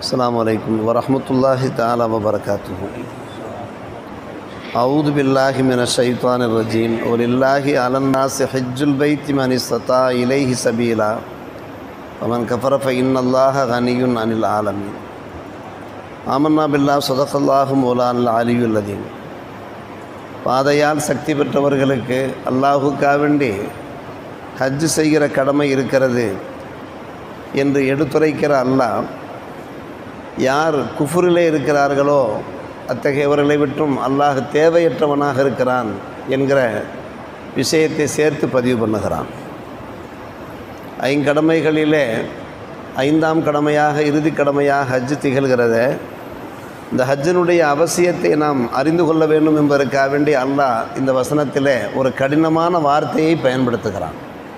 السلام عليكم ورحمة الله تعالى وبركاته أعوذ بالله من الشيطان الرجيم ولله على الناس حج البيت من استطاع إليه سبيلا ومن كفر فإن الله غني عن العالمين آمنا بالله صدق الله مولانا العلي الذين பாதையால் சக்தி பெற்றவர்களுக்கு அல்லாஹுக்காக வேண்டி ஹஜ் செய்கிற கடமை இருக்கிறது என்று எடுத்துரைக்கிற அல்லாஹ் யார் குஃபுரிலே இருக்கிறார்களோ அத்தகையவர்களை விட்டும் அல்லாஹ் தேவையற்றவனாக இருக்கிறான் என்கிற விஷயத்தை சேர்த்து பதிவு பண்ணுகிறான் ஐங்கடமைகளிலே ஐந்தாம் கடமையாக இறுதி கடமையாக ஹஜ் திகழ்கிறத இந்த ஹஜ்ஜினுடைய அவசியத்தை நாம் அறிந்து கொள்ள வேண்டும் என்பதற்காக வேண்டி அல்லாஹ் இந்த வசனத்திலே ஒரு கடினமான வார்த்தையை பயன்படுத்துகிறான்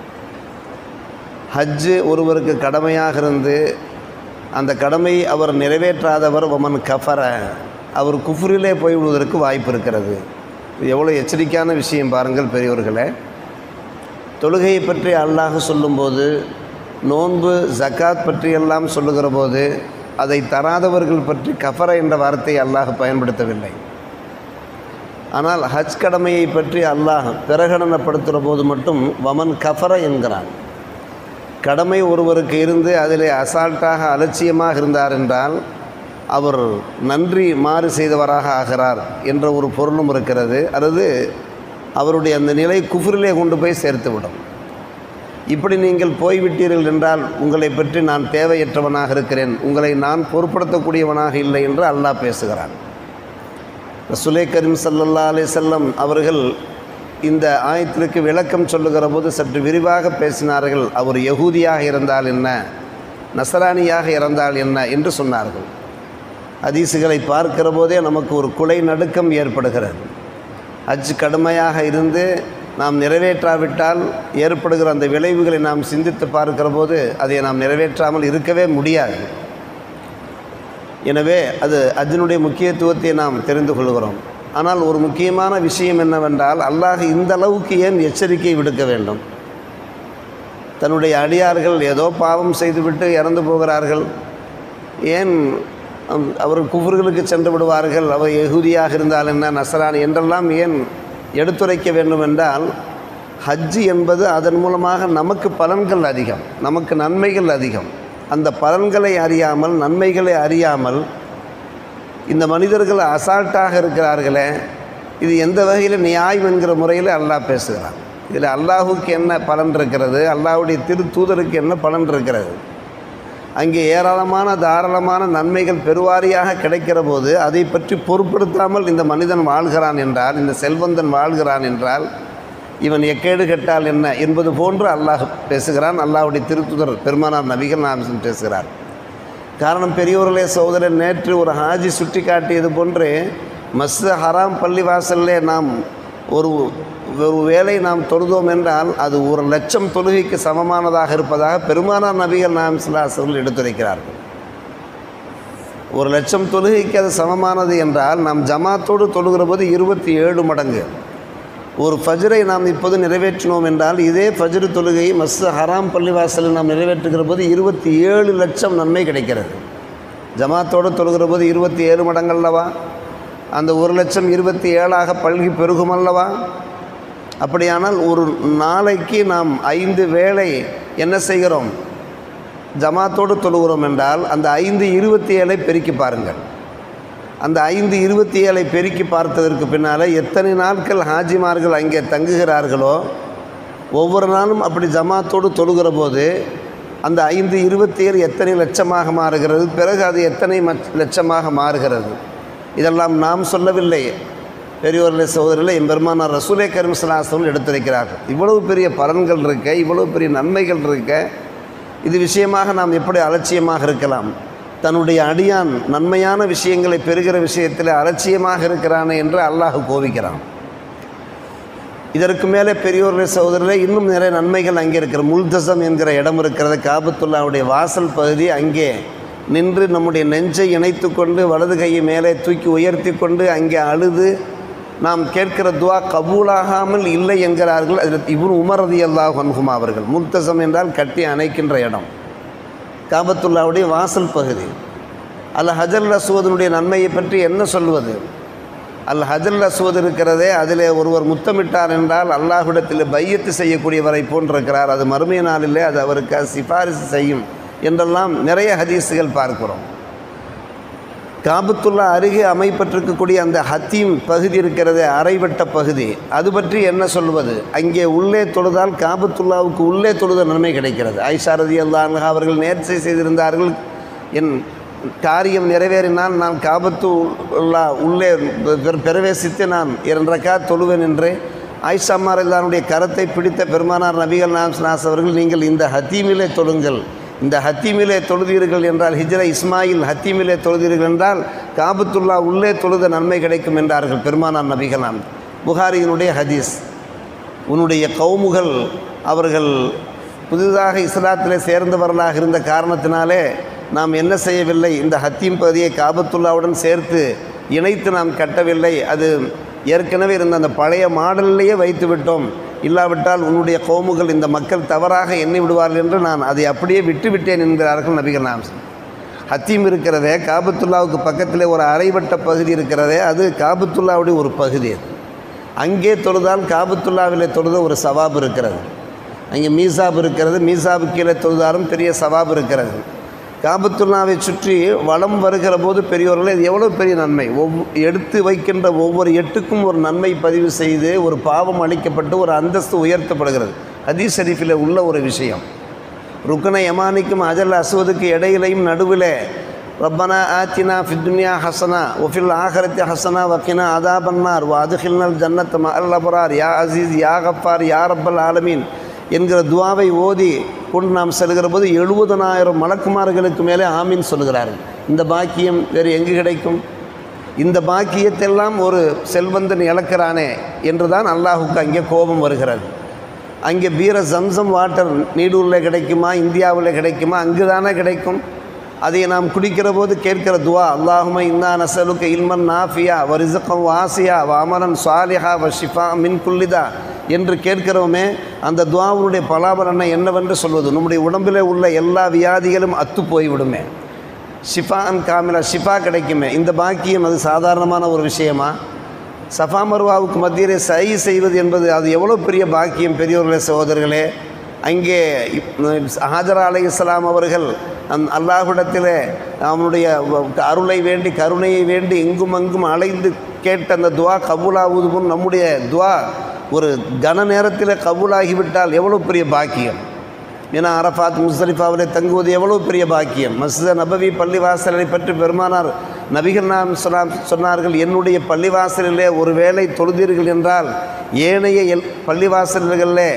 ஹஜ்ஜு ஒருவருக்கு கடமையாக இருந்து அந்த கடமையை அவர் நிறைவேற்றாதவர் ஒமன் கஃபர அவர் குஃபுரிலே போய்விடுவதற்கு வாய்ப்பு இருக்கிறது இது எவ்வளோ எச்சரிக்கையான விஷயம் பாருங்கள் பெரியவர்களே தொழுகையை பற்றி அல்லாஹ் சொல்லும்போது நோன்பு ஜக்காத் பற்றியெல்லாம் சொல்லுகிற போது அதை தராதவர்கள் பற்றி கஃபர என்ற வார்த்தையை அல்லாஹ் பயன்படுத்தவில்லை ஆனால் ஹஜ் கடமையை பற்றி அல்லாஹ் பிரகடனப்படுத்துகிற போது மட்டும் வமன் கஃபர என்கிறான் கடமை ஒருவருக்கு இருந்து அதிலே அசால்ட்டாக அலட்சியமாக இருந்தார் என்றால் அவர் நன்றி மாறு செய்தவராக ஆகிறார் என்ற ஒரு பொருளும் இருக்கிறது அல்லது அவருடைய அந்த நிலை குஃபுரிலே கொண்டு போய் சேர்த்துவிடும் இப்படி நீங்கள் போய்விட்டீர்கள் என்றால் உங்களை பற்றி நான் தேவையற்றவனாக இருக்கிறேன் உங்களை நான் பொருட்படுத்தக்கூடியவனாக இல்லை என்று அல்லாஹ் பேசுகிறான் ரசுலே கரீம் சல்லல்லா அலே செல்லம் அவர்கள் இந்த ஆயத்திற்கு விளக்கம் சொல்லுகிற போது சற்று விரிவாக பேசினார்கள் அவர் யகூதியாக இருந்தால் என்ன நசராணியாக இருந்தால் என்ன என்று சொன்னார்கள் ஹதீஸுகளை பார்க்கிற போதே நமக்கு ஒரு குலை நடுக்கம் ஏற்படுகிறது ஹஜ் கடுமையாக இருந்து நாம் நிறைவேற்றாவிட்டால் ஏற்படுகிற அந்த விளைவுகளை நாம் சிந்தித்து பார்க்கிற போது அதை நாம் நிறைவேற்றாமல் இருக்கவே முடியாது எனவே அது ஹஜ்ஜினுடைய முக்கியத்துவத்தை நாம் தெரிந்து கொள்கிறோம் ஆனால் ஒரு முக்கியமான விஷயம் என்னவென்றால் அல்லாஹ் இந்த அளவுக்கு ஏன் எச்சரிக்கை விடுக்க வேண்டும் தன்னுடைய அடியார்கள் ஏதோ பாவம் செய்துவிட்டு இறந்து போகிறார்கள் ஏன் அவர் குஃபர்களுக்கு சென்று விடுவார்கள் அவர் எகுதியாக இருந்தால் என்ன நசரான் என்றெல்லாம் ஏன் எடுத்துரைக்க வேண்டும் என்றால் ஹஜ்ஜு என்பது அதன் மூலமாக நமக்கு பலன்கள் அதிகம் நமக்கு நன்மைகள் அதிகம் அந்த பலன்களை அறியாமல் நன்மைகளை அறியாமல் இந்த மனிதர்கள் அசால்ட்டாக இருக்கிறார்களே இது எந்த வகையில் நியாயம் என்கிற முறையில் அல்லாஹ் பேசுகிறான் இதில் அல்லாஹுக்கு என்ன பலன் இருக்கிறது அல்லாஹுடைய திரு தூதருக்கு என்ன பலன் இருக்கிறது அங்கே ஏராளமான தாராளமான நன்மைகள் பெருவாரியாக கிடைக்கிற போது அதை பற்றி பொருட்படுத்தாமல் இந்த மனிதன் வாழ்கிறான் என்றால் இந்த செல்வந்தன் வாழ்கிறான் என்றால் இவன் எக்கேடு கெட்டால் என்ன என்பது போன்று அல்லாஹ் பேசுகிறான் அல்லாஹுடைய திருத்துதர் பெருமானார் நபிகள் நாம் பேசுகிறார் காரணம் பெரியோர்களே சோதரன் நேற்று ஒரு ஹாஜி சுட்டி காட்டியது போன்று மஸ்து ஹராம் பள்ளி வாசல்லே நாம் ஒரு ஒரு வேலை நாம் தொழுதோம் என்றால் அது ஒரு லட்சம் தொழுகைக்கு சமமானதாக இருப்பதாக பெருமானார் நபிகள் நாம் சிலாசர்கள் எடுத்துரைக்கிறார்கள் ஒரு லட்சம் தொழுகைக்கு அது சமமானது என்றால் நாம் ஜமாத்தோடு தொழுகிற போது இருபத்தி ஏழு மடங்கு ஒரு ஃபஜ்ரை நாம் இப்போது நிறைவேற்றினோம் என்றால் இதே ஃபஜ்ரு தொழுகை மஸ் ஹராம் பள்ளிவாசலில் நாம் நிறைவேற்றுகிற போது இருபத்தி ஏழு லட்சம் நன்மை கிடைக்கிறது ஜமாத்தோடு தொழுகிற போது இருபத்தி ஏழு மடங்கல்லவா அந்த ஒரு லட்சம் இருபத்தி ஏழாக பல்கி பெருகும் அல்லவா அப்படியானால் ஒரு நாளைக்கு நாம் ஐந்து வேளை என்ன செய்கிறோம் ஜமாத்தோடு தொழுகிறோம் என்றால் அந்த ஐந்து இருபத்தி ஏழை பெருக்கி பாருங்கள் அந்த ஐந்து இருபத்தி ஏழை பெருக்கி பார்த்ததற்கு பின்னால் எத்தனை நாட்கள் ஹாஜிமார்கள் அங்கே தங்குகிறார்களோ ஒவ்வொரு நாளும் அப்படி ஜமாத்தோடு தொழுகிற போது அந்த ஐந்து இருபத்தி ஏழு எத்தனை லட்சமாக மாறுகிறது பிறகு அது எத்தனை லட்சமாக மாறுகிறது இதெல்லாம் நாம் சொல்லவில்லை பெரியோர்களே சகோதரர்களே எம்பெருமானார் ரசூலே கரிம்சலாசம் எடுத்துரைக்கிறார்கள் இவ்வளவு பெரிய பலன்கள் இருக்க இவ்வளவு பெரிய நன்மைகள் இருக்க இது விஷயமாக நாம் எப்படி அலட்சியமாக இருக்கலாம் தன்னுடைய அடியான் நன்மையான விஷயங்களை பெறுகிற விஷயத்தில் அலட்சியமாக இருக்கிறானே என்று அல்லாஹ் கோபிக்கிறான் இதற்கு மேலே பெரியோர்களே சகோதரர்களே இன்னும் நிறைய நன்மைகள் அங்கே இருக்கிற முல்தசம் என்கிற இடம் இருக்கிறது காபத்துல்லாவுடைய வாசல் பகுதி அங்கே நின்று நம்முடைய நெஞ்சை இணைத்து கொண்டு வலது கையை மேலே தூக்கி உயர்த்தி கொண்டு அங்கே அழுது நாம் கேட்கிற துவா கபூலாகாமல் இல்லை என்கிறார்கள் அதில் இவன் உமரதி அல்லாஹ் அன்ஹுமா அவர்கள் முல்தசம் என்றால் கட்டி அணைக்கின்ற இடம் காபத்துல்லாவுடைய வாசல் பகுதி அல் ஹஜல் அஸ்வதனுடைய நன்மையை பற்றி என்ன சொல்வது அல் ஹஜல் அஸ்வத் இருக்கிறதே அதிலே ஒருவர் முத்தமிட்டார் என்றால் அல்லாஹ்விடத்தில் பையத்து செய்யக்கூடியவரை போன்றிருக்கிறார் அது மறுமை நாளிலே அது அவருக்கு சிபாரிசு செய்யும் என்றெல்லாம் நிறைய ஹதீஸுகள் பார்க்கிறோம் காபத்துல்லா அருகே அமைப்பட்டிருக்கக்கூடிய அந்த ஹத்தீம் பகுதி இருக்கிறது அரைவட்ட பகுதி அது பற்றி என்ன சொல்வது அங்கே உள்ளே தொழுதால் காபத்துல்லாவுக்கு உள்ளே தொழுத நன்மை கிடைக்கிறது ஐஷா ரதி அல்லாஹ் அவர்கள் நேர்ச்சை செய்திருந்தார்கள் என் காரியம் நிறைவேறினால் நான் காபத்து உள்ளா உள்ளே பெ- பிரவேசித்து நான் இரண்டரைக்கா தொழுவேன் என்று ஆயிஷா மாரல்லானுடைய கரத்தை பிடித்த பெருமானார் நபிகள் நாம் நாஸ் அவர்கள் நீங்கள் இந்த ஹத்தீமிலே தொழுங்கள் இந்த ஹத்தீமிலே தொழுதீர்கள் என்றால் ஹிஜ்ர இஸ்மாயில் ஹத்தீமிலே தொழுதீர்கள் என்றால் காபத்துல்லா உள்ளே தொழுத நன்மை கிடைக்கும் என்றார்கள் பெருமானார் நபிகளாம் புகாரியினுடைய ஹதீஸ் உன்னுடைய கவுமுகள் அவர்கள் புதிதாக இஸ்லாத்திலே சேர்ந்தவர்களாக இருந்த காரணத்தினாலே நாம் என்ன செய்யவில்லை இந்த ஹத்தீம் பகுதியை காபத்துல்லாவுடன் சேர்த்து இணைத்து நாம் கட்டவில்லை அது ஏற்கனவே இருந்த அந்த பழைய மாடலிலேயே வைத்து விட்டோம் இல்லாவிட்டால் உன்னுடைய கோமுகள் இந்த மக்கள் தவறாக எண்ணி விடுவார்கள் என்று நான் அதை அப்படியே விட்டு விட்டேன் என்கிறார்கள் நபிகள் நாம் ஹத்தீம் இருக்கிறதே காபத்துல்லாவுக்கு பக்கத்திலே ஒரு அரைவட்ட பகுதி இருக்கிறதே அது காபத்துல்லாவுடைய ஒரு பகுதி அது அங்கே தொழுதால் காபத்துல்லாவிலே தொழுத ஒரு சவாப் இருக்கிறது அங்கே மீசாப் இருக்கிறது மீசாபு கீழே தொழுதாலும் பெரிய சவாப் இருக்கிறது காபத்துல்லாவை சுற்றி வலம் வருகிற போது பெரியவர்களே இது எவ்வளோ பெரிய நன்மை ஒவ் எடுத்து வைக்கின்ற ஒவ்வொரு எட்டுக்கும் ஒரு நன்மை பதிவு செய்து ஒரு பாவம் அளிக்கப்பட்டு ஒரு அந்தஸ்து உயர்த்தப்படுகிறது ஹதீஸ் ஷரீஃபில் உள்ள ஒரு விஷயம் ருக்கன யமானிக்கும் அஜல் அசுவதுக்கு இடையிலையும் நடுவில் ரப்பனா ஆத்தினா ஃபித்துன்யா ஹசனா ஒஃபில் ஆஹரத்தி ஹசனா வக்கினா அதாபன்னார் வா அதுஹில்னல் ஜன்னத் மல்லபரார் யா அசீஸ் யா கஃபார் யா ரப்பல் ஆலமீன் என்கிற துவாவை ஓதி கொண்டு நாம் செல்கிற போது எழுபதனாயிரம் மலக்குமார்களுக்கு மேலே ஆமீன் சொல்கிறார்கள் இந்த பாக்கியம் வேறு எங்கு கிடைக்கும் இந்த பாக்கியத்தெல்லாம் ஒரு செல்வந்தன் இழக்கிறானே என்று தான் அல்லாஹுக்கு அங்கே கோபம் வருகிறது அங்கே பீர ஜம்சம் வாட்டர் நீடூரில் கிடைக்குமா இந்தியாவில் கிடைக்குமா அங்கு தானே கிடைக்கும் அதை நாம் குடிக்கிற போது கேட்கிற துவா அல்லாஹும இன்னா நசலுக்கு இல்மன் நாஃபியா வ ரிசக்கம் வாசியா வ அமரன் சாலிஹா வ ஷிஃபா மின் குல்லிதா என்று கேட்கிறோமே அந்த துவாவுடைய பலாபலனை என்னவென்று சொல்வது நம்முடைய உடம்பிலே உள்ள எல்லா வியாதிகளும் அத்து போய்விடுமே ஷிஃபான் காமிலா ஷிஃபா கிடைக்குமே இந்த பாக்கியம் அது சாதாரணமான ஒரு விஷயமா சஃபா மர்வாவுக்கு மத்தியிலே சை செய்வது என்பது அது எவ்வளோ பெரிய பாக்கியம் பெரியவர்களே சகோதரர்களே அங்கே ஹாஜரா அலை இஸ்லாம் அவர்கள் அந் அல்லாஹ்விடத்திலே அவனுடைய அருளை வேண்டி கருணையை வேண்டி எங்கும் அங்கும் அலைந்து கேட்ட அந்த துவா கபூலாகுது முன் நம்முடைய துவா ஒரு கன நேரத்தில் கபூலாகிவிட்டால் எவ்வளோ பெரிய பாக்கியம் ஏன்னா அரஃபாத் முஸ்தலிஃபாவிலே தங்குவது எவ்வளோ பெரிய பாக்கியம் மஸ்ஜித நபவி பள்ளிவாசலை பற்றி பெருமானார் நபிகள் நாம் சொன்னார் சொன்னார்கள் என்னுடைய பள்ளிவாசலிலே ஒரு வேளை தொழுதீர்கள் என்றால் ஏனைய எல் பள்ளிவாசல்களிலே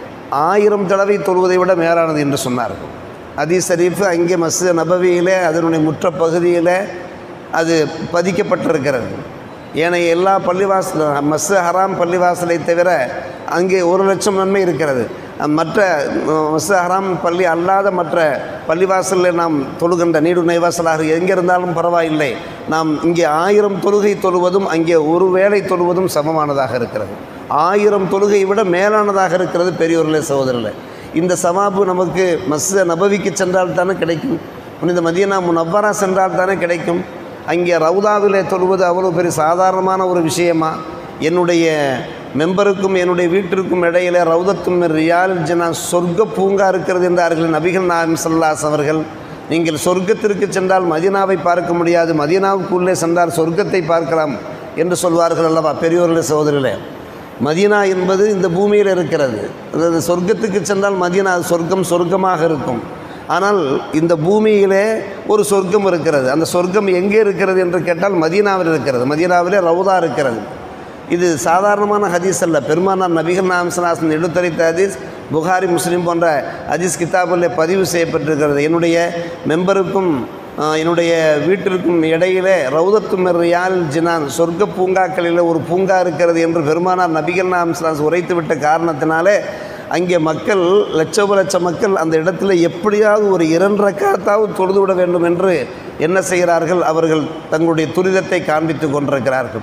ஆயிரம் தடவை தொழுவதை விட மேலானது என்று சொன்னார்கள் அதி ஷரீஃப் அங்கே மஸ்ஜித நபவியிலே அதனுடைய முற்ற பகுதியில் அது பதிக்கப்பட்டிருக்கிறது ஏனைய எல்லா பள்ளிவாசல் மஸ்ஸ ஹராம் பள்ளிவாசலை தவிர அங்கே ஒரு லட்சம் நன்மை இருக்கிறது மற்ற மஸ்ஸ ஹராம் பள்ளி அல்லாத மற்ற பள்ளிவாசலில் நாம் தொழுகின்ற நீடு நைவாசலாக எங்கே இருந்தாலும் பரவாயில்லை நாம் இங்கே ஆயிரம் தொழுகை தொழுவதும் அங்கே ஒரு வேளை தொழுவதும் சமமானதாக இருக்கிறது ஆயிரம் தொழுகை விட மேலானதாக இருக்கிறது பெரியோர்களே சகோதரர்களே இந்த சவாபு நமக்கு மஸ்ஜித நபவிக்கு சென்றால் தானே கிடைக்கும் புனித மதியனா முனவ்வரா சென்றால் தானே கிடைக்கும் அங்கே ரவுதாவிலே தொழுவது அவ்வளோ பெரிய சாதாரணமான ஒரு விஷயமா என்னுடைய மெம்பருக்கும் என்னுடைய வீட்டிற்கும் இடையிலே ரவுதத்தும் ரியால் ஜனா சொர்க்க பூங்கா இருக்கிறது என்றார்கள் நபிகள் நாயம் சல்லாஸ் அவர்கள் நீங்கள் சொர்க்கத்திற்கு சென்றால் மதீனாவை பார்க்க முடியாது மதீனாவுக்குள்ளே சென்றால் சொர்க்கத்தை பார்க்கலாம் என்று சொல்வார்கள் அல்லவா பெரியோர்களே சகோதரர்களே மதீனா என்பது இந்த பூமியில் இருக்கிறது அதாவது சொர்க்கத்துக்கு சென்றால் மதீனா அது சொர்க்கம் சொர்க்கமாக இருக்கும் ஆனால் இந்த பூமியிலே ஒரு சொர்க்கம் இருக்கிறது அந்த சொர்க்கம் எங்கே இருக்கிறது என்று கேட்டால் மதீனாவில் இருக்கிறது மதீனாவிலே ரவுதா இருக்கிறது இது சாதாரணமான ஹதீஸ் அல்ல பெருமானார் நபிகள் நாம்சனாசன் எடுத்துரைத்த ஹதீஸ் புகாரி முஸ்லீம் போன்ற ஹதீஸ் கிதாபில் பதிவு செய்யப்பட்டிருக்கிறது என்னுடைய மெம்பருக்கும் ஆஹ், என்னுடைய வீட்டிற்கும் இடையிலே ரவுதத்து ரியால் ஜினான் சொர்க்க பூங்காக்களில் ஒரு பூங்கா இருக்கிறது என்று பெருமானார் நபிகள் நாம்சனாஸ் உரைத்துவிட்ட காரணத்தினாலே அங்கே மக்கள் லட்சோப லட்ச மக்கள் அந்த இடத்துல எப்படியாவது ஒரு இரண்டு ரக்காத்தாவது தொழுது விட வேண்டும் என்று என்ன செய்கிறார்கள் அவர்கள் தங்களுடைய துரிதத்தை காண்பித்து கொண்டிருக்கிறார்கள்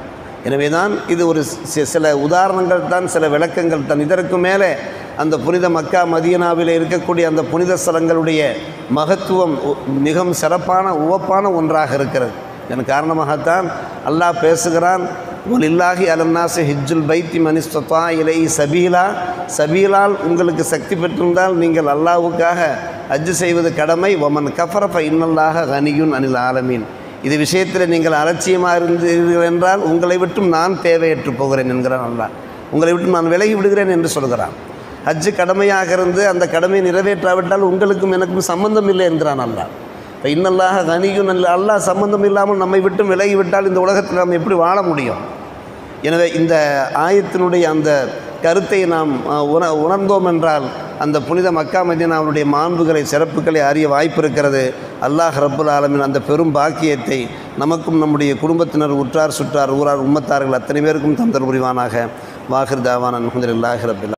எனவே தான் இது ஒரு சி- சில உதாரணங்கள் தான் சில விளக்கங்கள் தான் இதற்கு மேலே அந்த புனித மக்கா மதீனாவில் இருக்கக்கூடிய அந்த புனித ஸ்தலங்களுடைய மகத்துவம் உ- மிகவும் சிறப்பான உவப்பான ஒன்றாக இருக்கிறது இதன் காரணமாகத்தான் அல்லாஹ் பேசுகிறான் ஒலில்லாஹி அலன்னாசு ஹிஜ்ஜுல் பைத்தி மனிஸ்தா இலை சபீலா சபீலால் உங்களுக்கு சக்தி பெற்றிருந்தால் நீங்கள் அல்லாஹ்வுக்காக ஹஜ்ஜு செய்வது கடமை ஒமன் கஃபரஃப இன்னல்லாக கனியுன் அனில் ஆலமீன் இது விஷயத்தில் நீங்கள் அலட்சியமாக இருந்தீர்கள் என்றால் உங்களை விட்டும் நான் தேவையற்று போகிறேன் என்கிறான் அல்லாஹ் உங்களை விட்டு நான் விலகி விடுகிறேன் என்று சொல்கிறான் ஹஜ்ஜு கடமையாக இருந்து அந்த கடமையை நிறைவேற்றாவிட்டால் உங்களுக்கும் எனக்கும் சம்பந்தம் இல்லை என்கிறான் அல்லாஹ் இப்போ இன்னல்லாக கனியும் நல்ல அல்லாஹ் சம்பந்தம் இல்லாமல் நம்மை விட்டு விலகி விட்டால் இந்த உலகத்தில் நாம் எப்படி வாழ முடியும் எனவே இந்த ஆயத்தினுடைய அந்த கருத்தை நாம் அஹ், உண உணர்ந்தோம் என்றால் அந்த புனித மக்கா மதீனாவுடைய மாண்புகளை சிறப்புகளை அறிய வாய்ப்பு இருக்கிறது அல்லாஹ் ரப்புல் ஆலமின் அந்த பெரும் பாக்கியத்தை நமக்கும் நம்முடைய குடும்பத்தினர் உற்றார் சுற்றார் ஊரார் உம்மத்தார்கள் அத்தனை பேருக்கும் தந்தர் புரிவானாக வாஹிர் தாவான் அல்ஹம்துலில்லாஹி ரப்பில்